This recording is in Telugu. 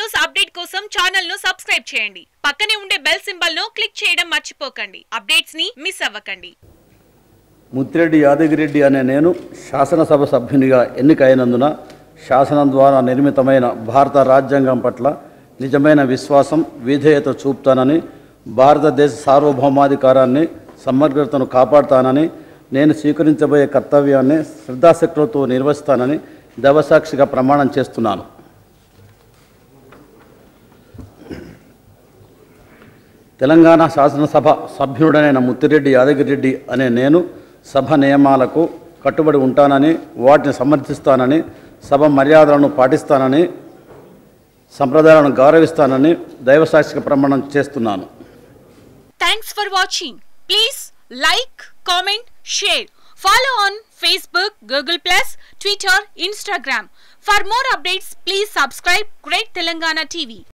న్యూస్ అప్డేట్ కోసం ఛానల్ ను సబ్స్క్రైబ్ చేయండి పక్కనే ఉండే బెల్ సింబల్ ను క్లిక్ చేయడం మర్చిపోకండి అప్డేట్స్ ని మిస్ అవ్వకండి ముత్తిరెడ్డి యాదగిరెడ్డి అనే నేను శాసనసభ సభ్యునిగా ఎన్నికైనందున శాసనం ద్వారా నిర్మితమైన భారత రాజ్యాంగం పట్ల నిజమైన విశ్వాసం విధేయత చూపుతానని భారతదేశ సార్వభౌమాధికారాన్ని సమగ్రతను కాపాడుతానని నేను స్వీకరించబోయే కర్తవ్యాన్ని శ్రద్ధాశక్తులతో నిర్వహిస్తానని దైవసాక్షిగా ప్రమాణం చేస్తున్నాను తెలంగాణ శాసనసభ సభ్యుడైన ముత్తిరెడ్డి యాదగిరెడ్డి అనే నేను సభ నియమాలకు కట్టుబడి ఉంటానని వాటిని సమర్థిస్తానని సభ మర్యాదలను పాటిస్తానని సంప్రదాయాలను గౌరవిస్తానని దైవసాక్షిక ప్రమాణం చేస్తున్నాను thanks for watching please like comment share follow on Facebook Google plus Twitter Instagram for more updates please subscribe great Telangana TV